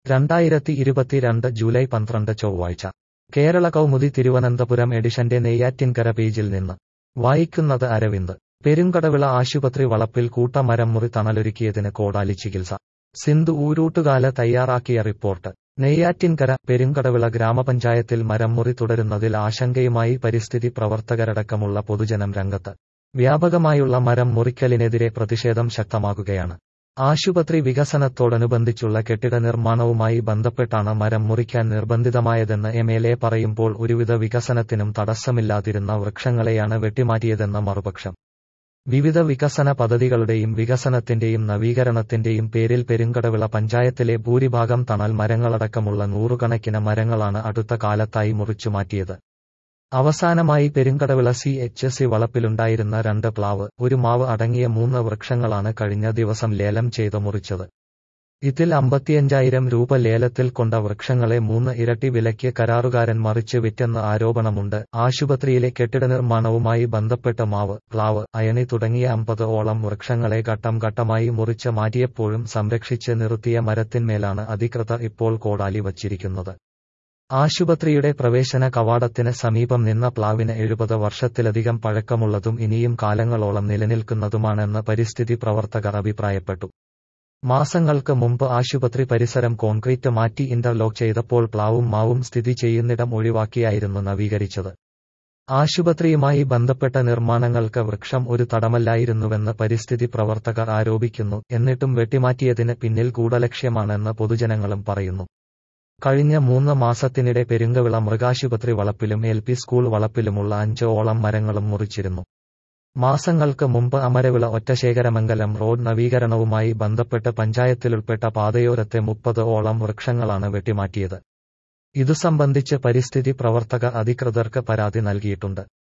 രണ്ടായിരത്തി ഇരുപത്തിരണ്ട് ജൂലൈ പന്ത്രണ്ട് ചൊവ്വാഴ്ച കേരള കൗമുദി തിരുവനന്തപുരം എഡിഷന്റെ നെയ്യാറ്റിൻകര പേജിൽ നിന്ന് വായിക്കുന്നത് അരവിന്ദ് പെരുങ്കടവിള ആശുപത്രി വളപ്പിൽ കൂട്ടമരം മുറി തണലൊരുക്കിയതിന് കോടാലി ചികിത്സ സിന്ധു ഊരൂട്ടുകാല തയ്യാറാക്കിയ റിപ്പോർട്ട് നെയ്യാറ്റിൻകര പെരുങ്കടവിള ഗ്രാമപഞ്ചായത്തിൽ മരം മുറി തുടരുന്നതിൽ ആശങ്കയുമായി പരിസ്ഥിതി പ്രവർത്തകരടക്കമുള്ള പൊതുജനം രംഗത്ത് വ്യാപകമായുള്ള മരം മുറിക്കലിനെതിരെ പ്രതിഷേധം ശക്തമാകുകയാണ് ആശുപത്രി വികസനത്തോടനുബന്ധിച്ചുള്ള കെട്ടിട നിർമ്മാണവുമായി ബന്ധപ്പെട്ടാണ് മരം മുറിക്കാൻ നിർബന്ധിതമായതെന്ന് എം എൽ എ പറയുമ്പോൾ ഒരുവിധ വികസനത്തിനും തടസ്സമില്ലാതിരുന്ന വൃക്ഷങ്ങളെയാണ് വെട്ടിമാറ്റിയതെന്ന മറുപക്ഷം വിവിധ വികസന പദ്ധതികളുടെയും വികസനത്തിന്റെയും നവീകരണത്തിന്റെയും പേരിൽ പെരുങ്കടവിള പഞ്ചായത്തിലെ ഭൂരിഭാഗം തണൽ മരങ്ങളടക്കമുള്ള നൂറുകണക്കിന് മരങ്ങളാണ് അടുത്ത കാലത്തായി മുറിച്ചുമാറ്റിയത് അവസാനമായി പെരുങ്കടവിള സി എച്ച് സി വളപ്പിലുണ്ടായിരുന്ന രണ്ട് പ്ലാവ് ഒരു മാവ് അടങ്ങിയ മൂന്ന് വൃക്ഷങ്ങളാണ് കഴിഞ്ഞ ദിവസം ലേലം ചെയ്ത് മുറിച്ചത് ഇതിൽ അമ്പത്തിയഞ്ചായിരം രൂപ ലേലത്തിൽ കൊണ്ട വൃക്ഷങ്ങളെ മൂന്ന് ഇരട്ടി വിലയ്ക്ക് കരാറുകാരൻ മറിച്ച് വിറ്റെന്ന് ആരോപണമുണ്ട് ആശുപത്രിയിലെ കെട്ടിട നിർമ്മാണവുമായി ബന്ധപ്പെട്ട മാവ് പ്ലാവ് അയണി തുടങ്ങിയ അമ്പത് ഓളം വൃക്ഷങ്ങളെ ഘട്ടം ഘട്ടമായി മുറിച്ച് മാറ്റിയപ്പോഴും സംരക്ഷിച്ച് നിർത്തിയ മരത്തിന്മേലാണ് അധികൃതർ ഇപ്പോൾ കോടാലി വച്ചിരിക്കുന്നത് ആശുപത്രിയുടെ പ്രവേശന കവാടത്തിന് സമീപം നിന്ന പ്ലാവിന് എഴുപത് വർഷത്തിലധികം പഴക്കമുള്ളതും ഇനിയും കാലങ്ങളോളം നിലനിൽക്കുന്നതുമാണെന്ന് പരിസ്ഥിതി പ്രവർത്തകർ അഭിപ്രായപ്പെട്ടു മാസങ്ങൾക്ക് മുമ്പ് ആശുപത്രി പരിസരം കോൺക്രീറ്റ് മാറ്റി ഇന്റർലോക്ക് ചെയ്തപ്പോൾ പ്ലാവും മാവും സ്ഥിതി ചെയ്യുന്നിടം ഒഴിവാക്കിയായിരുന്നു നവീകരിച്ചത് ആശുപത്രിയുമായി ബന്ധപ്പെട്ട നിർമ്മാണങ്ങൾക്ക് വൃക്ഷം ഒരു തടമല്ലായിരുന്നുവെന്ന് പരിസ്ഥിതി പ്രവർത്തകർ ആരോപിക്കുന്നു എന്നിട്ടും വെട്ടിമാറ്റിയതിന് പിന്നിൽ ഗൂഢലക്ഷ്യമാണെന്ന് പൊതുജനങ്ങളും പറയുന്നു കഴിഞ്ഞ മൂന്ന് മാസത്തിനിടെ പെരുങ്കവിള മൃഗാശുപത്രി വളപ്പിലും എൽ പി സ്കൂൾ വളപ്പിലുമുള്ള അഞ്ച് ഓളം മരങ്ങളും മുറിച്ചിരുന്നു മാസങ്ങൾക്ക് മുമ്പ് അമരവിള ഒറ്റശേഖരമംഗലം റോഡ് നവീകരണവുമായി ബന്ധപ്പെട്ട് പഞ്ചായത്തിലുൾപ്പെട്ട പാതയോരത്തെ മുപ്പത് ഓളം വൃക്ഷങ്ങളാണ് വെട്ടിമാറ്റിയത് ഇതു സംബന്ധിച്ച് പരിസ്ഥിതി പ്രവർത്തകർ അധികൃതർക്ക് പരാതി നൽകിയിട്ടുണ്ട്